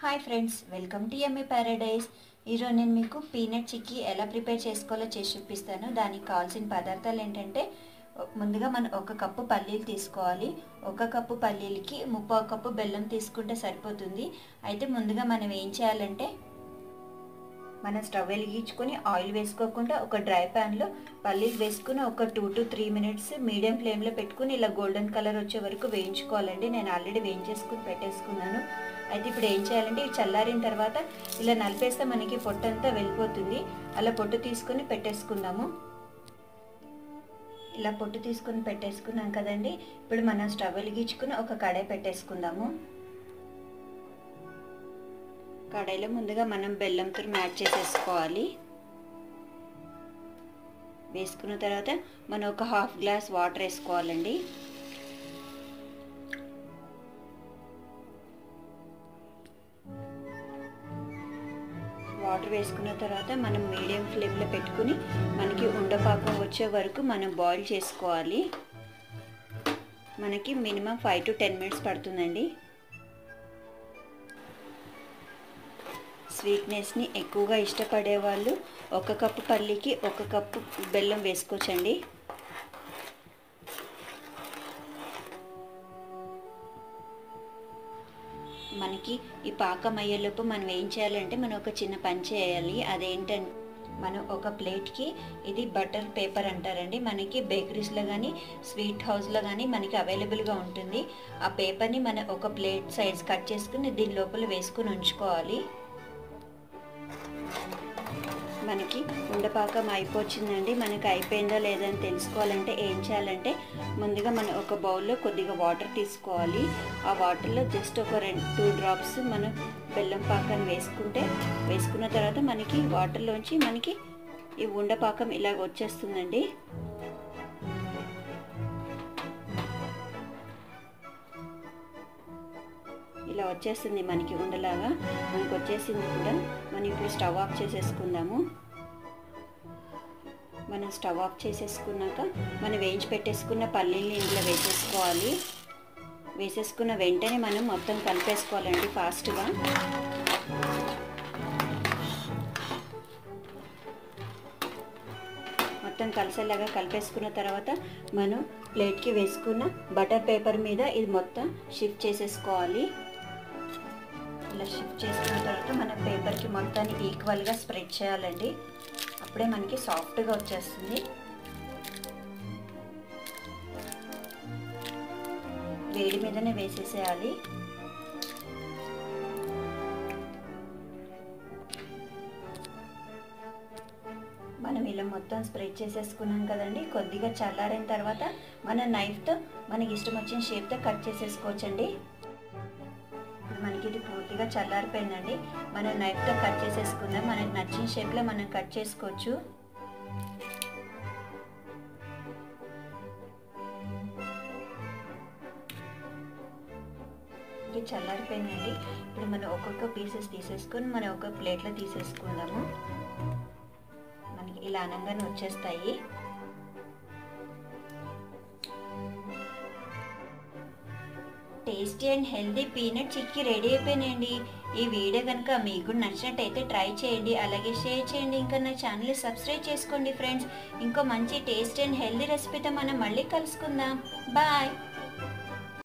hi friends welcome to Emmy paradise ఈరోజు నేను మీకు పీనట్ చిక్కీ ఎలా ప్రిపేర్ చేసుకోవాలో చేసి చూపిస్తాను దానికి కావాల్సిన పదార్థాలు ఏంటంటే ముందుగా మనం ఒక కప్పు పల్లీలు తీసుకోవాలి ఒక కప్పు పల్లీలకి ముప్పావు కప్పు బెల్లం తీసుకుంటే సరిపోతుంది అయితే ముందుగా మనం ఏం చేయాలంటే మనం స్టవ్ వెలిగించుకొని ఆయిల్ వేసుకోకుండా ఒక డ్రై ప్యాన్లో పల్లీలు వేసుకుని ఒక two to three minutes medium ఫ్లేమ్లో పెట్టుకుని ఇలా గోల్డెన్ కలర్ వచ్చే వరకు వేయించుకోవాలండి నేను ఆల్రెడీ వేయించేసుకుని పెట్టేసుకున్నాను అయితే ఇప్పుడు ఏం చేయాలంటే ఇవి చల్లారిన తర్వాత ఇలా నలిపేస్తే మనకి పొట్టంతా వెళ్ళిపోతుంది అలా పొట్టు తీసుకొని పెట్టేసుకుందాము ఇలా పొట్టు తీసుకొని పెట్టేసుకున్నాం కదండి ఇప్పుడు మనం స్టవ్ వెలిగించుకుని ఒక కడాయి పెట్టేసుకుందాము కడాయిలో ముందుగా మనం బెల్లంతో యాడ్ చేసేసుకోవాలి వేసుకున్న తర్వాత మనం ఒక హాఫ్ గ్లాస్ వాటర్ వేసుకోవాలండి వాటర్ వేసుకున్న తర్వాత మనం మీడియం ఫ్లేమ్లో పెట్టుకుని మనకి ఉండపాకం వచ్చే వరకు మనం బాయిల్ చేసుకోవాలి మనకి minimum five to ten minutes పడుతుందండి స్వీట్నెస్ని ఎక్కువగా ఇష్టపడే వాళ్ళు ఒక కప్పు పల్లీకి ఒక కప్పు బెల్లం వేసుకోవచ్చండి మనకి ఈ పాకం అయ్యేలోపు మనం ఏం చేయాలంటే మనం ఒక చిన్న పని చేయాలి అదేంటంటే మనం ఒక ప్లేట్కి ఇది బటర్ పేపర్ అంటారండి మనకి బేకరీస్లో కానీ స్వీట్ హౌస్లో కానీ మనకి అవైలబుల్గా ఉంటుంది ఆ పేపర్ని మనం ఒక ప్లేట్ సైజ్ కట్ చేసుకుని దీని లోపల వేసుకుని ఉంచుకోవాలి మనకి ఉండపాకం అయిపోయిందండి మనకి అయిపోయిందా లేదా అని తెలుసుకోవాలంటే ఏం చేయాలంటే ముందుగా మనం ఒక బౌల్లో కొద్దిగా వాటర్ తీసుకోవాలి ఆ వాటర్లో జస్ట్ ఒక రెండు టూ డ్రాప్స్ మనం బెల్లం పాకాన్ని వేసుకుంటే వేసుకున్న తర్వాత మనకి వాటర్లోంచి మనకి ఈ ఉండపాకం ఇలాగ వచ్చేస్తుందండి ఇలా వచ్చేస్తుంది మనకి ఉండలాగా మనకి వచ్చేసింది కూడా మనం ఇప్పుడు స్టవ్ ఆఫ్ చేసేసుకుందాము మనం స్టవ్ ఆఫ్ చేసేసుకున్నాక మనం వేయించి పెట్టేసుకున్న పల్లీని ఇంట్లో వేసేసుకోవాలి వేసేసుకున్న వెంటనే మనం మొత్తం కలిపేసుకోవాలండి ఫాస్ట్గా మొత్తం కలిసేలాగా కలిపేసుకున్న తర్వాత మనం ప్లేట్కి వేసుకున్న బటర్ పేపర్ మీద ఇది మొత్తం షిఫ్ట్ చేసేసుకోవాలి ఇలా షిఫ్ట్ చేసుకున్న తర్వాత మనం పేపర్కి మొత్తాన్ని ఈక్వల్గా స్ప్రెడ్ చేయాలండి అప్పుడే మనకి సాఫ్ట్గా వచ్చేస్తుంది వేడి మీదనే వేసేసేయాలి మనం ఇలా మొత్తం స్ప్రెడ్ చేసేసుకున్నాం కదండి కొద్దిగా చల్లారిన తర్వాత మన నైఫ్తో మనకి ఇష్టం వచ్చిన షేప్తో కట్ చేసేసుకోవచ్చండి ఇప్పుడు మనకి ఇది పూర్తిగా చల్లారిపోయిందండి మనం నైఫ్తో కట్ చేసేసుకుందాం మనకి నచ్చిన షేప్లో మనం కట్ చేసుకోవచ్చు ఇది చల్లారిపోయిందండి ఇప్పుడు మనం ఒక్కొక్క పీసెస్ తీసేసుకొని మనం ఒక ప్లేట్లో తీసేసుకుందాము మనకి ఇలా అనంగానే వచ్చేస్తాయి tasty and healthy peanut chikki ready అయిపోయినాయండి ఈ వీడియో కనుక మీకు నచ్చినట్టయితే ట్రై చేయండి అలాగే షేర్ చేయండి ఇంకా నా ఛానల్ని సబ్స్క్రైబ్ చేసుకోండి ఫ్రెండ్స్ ఇంకో మంచి టేస్ట్ అండ్ హెల్దీ రెసిపీతో మనం మళ్ళీ కలుసుకుందాం బాయ్